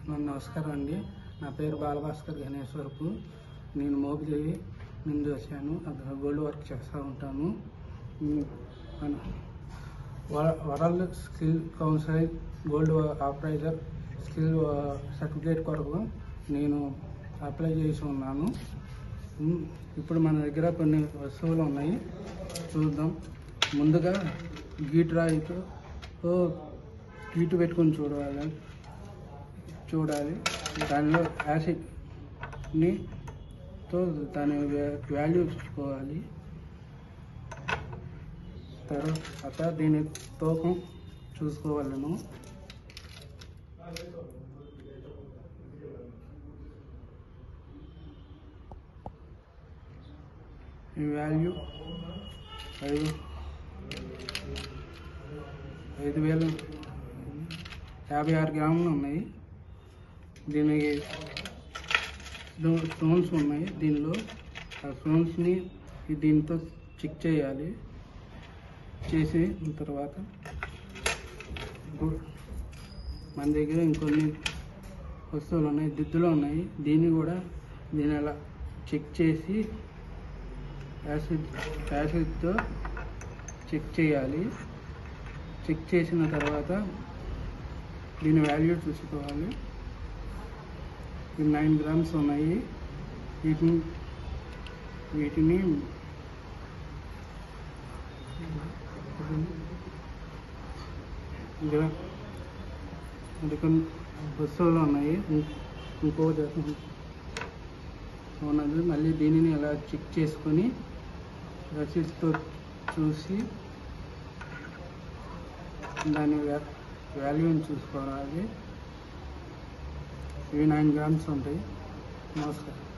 నన్ను నమస్కారం అండి నా పేరు బాలభాస్కర్ గణేశ్వరపు నేను మోపిదేవి నుండి వచ్చాను అక్కడ గోల్డ్ వర్క్ చేస్తూ ఉంటాను ఉమ్, మన వ- world skill council gold appraiser skill certificate కొరకు నేను అప్లై చేసి ఉన్నాను ఉమ్, ఇప్పుడు మన దగ్గర కొన్ని వస్తువులు ఉన్నాయి చూద్దాం ముందుగా గీట్ రాయితో ఓ గీటు పెట్టుకొని చూడాలి చూడాలి దానిలో యాసిడ్ని తో దాని వ్యా- వాల్యూ చూసుకోవాలి తర్వాత దీని తూకం చూసుకోవాలను ఈ వాల్యూ ఐదు ఐదు వేలు యాభై ఆరు గ్రాములు ఉన్నాయి దీనికి స్టో- స్టోన్స్ ఉన్నాయి దీనిలో ఆ స్టోన్స్ని ఈ దీంతో చెక్ చేయాలి చేసి తర్వాత గు- మన దగ్గర ఇంకొన్ని వస్తువులు ఉన్నాయి దిద్దులు ఉన్నాయి దీన్ని కూడా దీని అలా చెక్ చేసి యాసిడ్ యాసిడ్తో చెక్ చేయాలి చెక్ చేసిన తర్వాత దీని వాల్యూ చూసుకోవాలి ఇవి నైన్ గ్రామ్స్ ఉన్నాయి వీటిని వీటిని ఇక్కడ ఇక్కడ కొన్ని వస్తువులు ఉన్నాయి ఇం- ఇంకో జత ఉన్నది మళ్ళీ దీనిని ఎలా చెక్ చేసుకొని రసీదుతో చూసి దాని వ్యా- వాల్యూని చూసుకోవాలి ఇవి నైన్ గ్రామ్స్ ఉంటాయి నమస్కారం